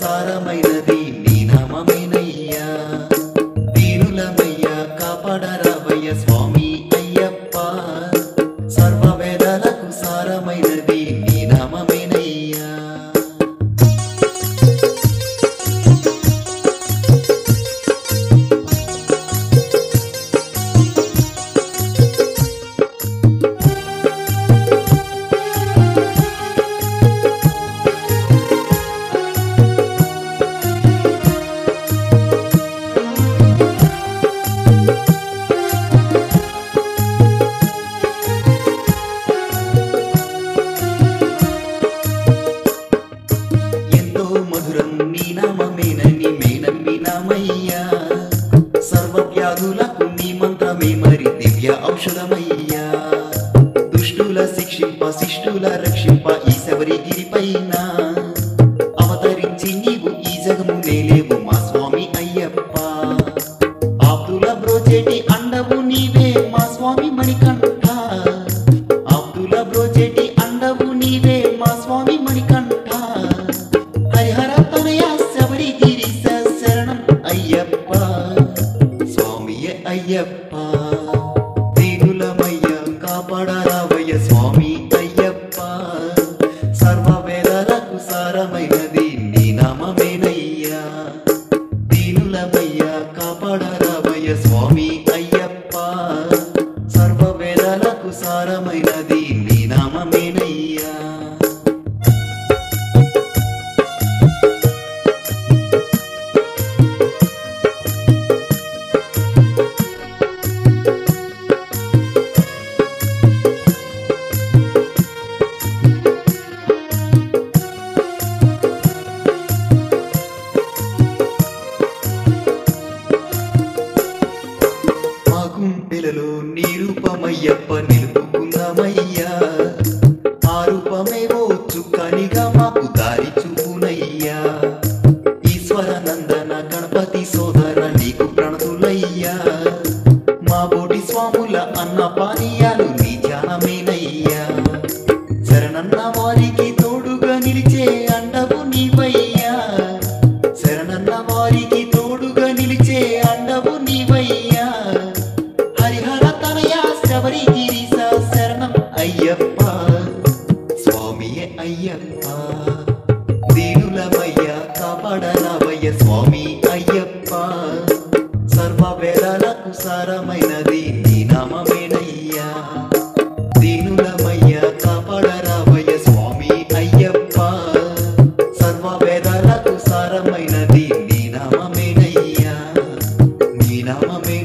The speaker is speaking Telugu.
సారమైనది నీ నామమేనయ్యా దీనులమయ్యా కాపాడరావయ్య స్వామి అయ్యప్ప సర్వ వేదాలకు సారమైనది నీ నామమేనయ్యా ఎంతో మధురం నీ నామమేనని మేనమ్మినామయ్యా సర్వ వ్యాధులకు నీ మంత్రమే మరి దివ్య ఔషధమయ్యా దుష్టుల శిక్షింప శిష్టుల రక్షింప ఈ శబరిగిరి పైన అవతరించి నీవు ఈ జగము నేలేవు మా స్వామి అయ్యప్ప ఆప్తుల బ్రోచేటి అండవు నీవే మా స్వామి మణికంఠ ఆప్తుల బ్రోచేటి అండవు నీవే మా స్వామి మణికంఠ హరిహర తనయ శబరిగిరి శరణం అయ్యప్ప స్వామియే అయ్యప్ప దీనులమయ్య కాపాడరావయ్య స్వామి అయ్యప్ప సర్వ వేదాలకు సారమైనది నీ నామమేనయ్యా దీనులమయ్య కాపాడరావయ్య స్వామి అయ్యప్ప సర్వ వేదాలకు సారమైనది నీ నామమేనయ్యా మా గుండెలలో నీ రూపమయ్యప్ప నిలుపుకుందామయ్యా ఆ రూపమేవో చుక్కనిగా మాకు దారి చూపునయ్యా ఈశ్వర నందన గణపతి సోదర నీకు ప్రణతులయ్యా మా బోటి స్వాముల అన్న పానీయాలు నీ ధ్యానమేనయ్యా శరణన్న వారికి తోడుగా నిలిచే అండవు నీవయ్యా శరణన్న వారికి తోడుగా నిలిచే అండవు నీవయ్యా హరిహర తనయ శబరిగిరి శరణం అయ్యప్ప స్వామియే అయ్యప్ప దీనులమయ్య కాపాడరావయ్య స్వామి అయ్యప్ప సర్వ వేదాలకు సారమైనది నీ నామమేనయ్యా దీనులమయ్య కాపాడరావయ్య స్వామి అయ్యప్ప సర్వ వేదాలకు సారమైనది నీ నామమేనయ్యా నీ నామమే